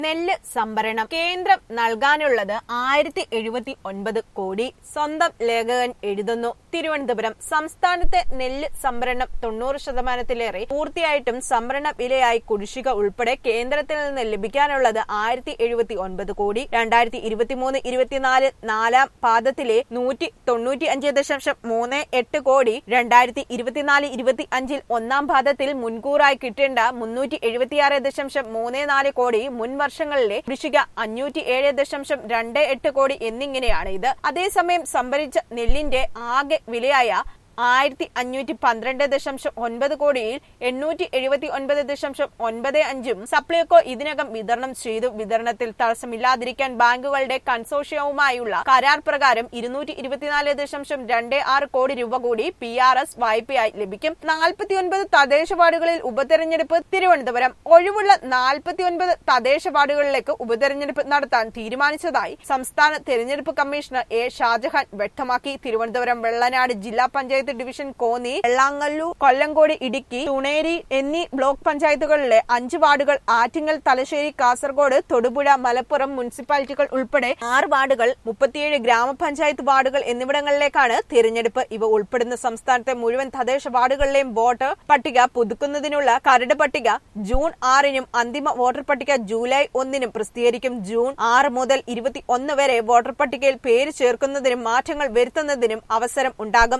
നെല്ല് സംഭരണം കേന്ദ്രം നൽകാനുള്ളത് ആയിരത്തി എഴുപത്തി ഒൻപത് കോടി സ്വന്തം ലേഖകൻ എഴുതുന്നു തിരുവനന്തപുരം സംസ്ഥാനത്തെ നെല്ല് സംഭരണം തൊണ്ണൂറ് ശതമാനത്തിലേറെ പൂർത്തിയായിട്ടും സംഭരണ വിലയായി കുടിശ്ശിക ഉൾപ്പെടെ കേന്ദ്രത്തിൽ നിന്ന് ലഭിക്കാനുള്ളത് ആയിരത്തി എഴുപത്തി ഒൻപത് കോടി രണ്ടായിരത്തി ഇരുപത്തിമൂന്ന് ഇരുപത്തിനാല് നാലാം പാദത്തിലെ നൂറ്റി തൊണ്ണൂറ്റി അഞ്ച് ദശാംശം മൂന്ന് എട്ട് കോടി രണ്ടായിരത്തി ഇരുപത്തിനാല് ഇരുപത്തി അഞ്ചിൽ ഒന്നാം പാദത്തിൽ മുൻകൂറായി കിട്ടേണ്ട മുന്നൂറ്റി എഴുപത്തിയാറ് ദശാംശം മൂന്ന് നാല് കോടി മുൻ വർഷങ്ങളിലെ കൃഷിക അഞ്ഞൂറ്റി ഏഴ് ദശാംശം രണ്ട് എട്ട് കോടി എന്നിങ്ങനെയാണ് ഇത് അതേസമയം സംഭരിച്ച നെല്ലിന്റെ ആകെ വിലയായ ആയിരത്തി അഞ്ഞൂറ്റി പന്ത്രണ്ട് ദശാംശം ഒൻപത് കോടിയിൽ എണ്ണൂറ്റി എഴുപത്തി ഒൻപത് ദശാംശം ഒൻപത് അഞ്ചും സപ്ലൈകോ ഇതിനകം വിതരണം ചെയ്തു വിതരണത്തിൽ തടസ്സമില്ലാതിരിക്കാൻ ബാങ്കുകളുടെ കൺസോഷ്യവുമായുള്ള കരാർ പ്രകാരം ഇരുന്നൂറ്റി ഇരുപത്തിനാല് ദശാംശം രണ്ട് ആറ് കോടി രൂപ കൂടി പി ആർ എസ് വായ്പയായി ലഭിക്കും നാൽപ്പത്തിയൊൻപത് തദ്ദേശ വാർഡുകളിൽ ഉപതെരഞ്ഞെടുപ്പ് തിരുവനന്തപുരം ഒഴിവുള്ള നാൽപ്പത്തിയൊൻപത് തദ്ദേശ വാർഡുകളിലേക്ക് ഉപതെരഞ്ഞെടുപ്പ് നടത്താൻ തീരുമാനിച്ചതായി സംസ്ഥാന തെരഞ്ഞെടുപ്പ് കമ്മീഷണർ എ ഷാജഹാൻ വ്യക്തമാക്കി തിരുവനന്തപുരം വെള്ളനാട് ജില്ലാ പഞ്ചായത്ത് ഡിവിഷൻ കോന്നി വെള്ളാങ്ങല്ലൂർ കൊല്ലങ്കോട് ഇടുക്കി തുണേരി എന്നീ ബ്ലോക്ക് പഞ്ചായത്തുകളിലെ അഞ്ച് വാർഡുകൾ ആറ്റിങ്ങൽ തലശ്ശേരി കാസർഗോഡ് തൊടുപുഴ മലപ്പുറം മുനിസിപ്പാലിറ്റികൾ ഉൾപ്പെടെ ആറ് വാർഡുകൾ മുപ്പത്തിയേഴ് ഗ്രാമപഞ്ചായത്ത് വാർഡുകൾ എന്നിവിടങ്ങളിലേക്കാണ് തിരഞ്ഞെടുപ്പ് ഇവ ഉൾപ്പെടുന്ന സംസ്ഥാനത്തെ മുഴുവൻ തദ്ദേശ വാർഡുകളിലെയും വോട്ടർ പട്ടിക പുതുക്കുന്നതിനുള്ള കരട് പട്ടിക ജൂൺ ആറിനും അന്തിമ വോട്ടർ പട്ടിക ജൂലൈ ഒന്നിനും പ്രസിദ്ധീകരിക്കും ജൂൺ ആറ് മുതൽ ഇരുപത്തി ഒന്ന് വരെ വോട്ടർ പട്ടികയിൽ പേര് ചേർക്കുന്നതിനും മാറ്റങ്ങൾ വരുത്തുന്നതിനും അവസരം ഉണ്ടാകും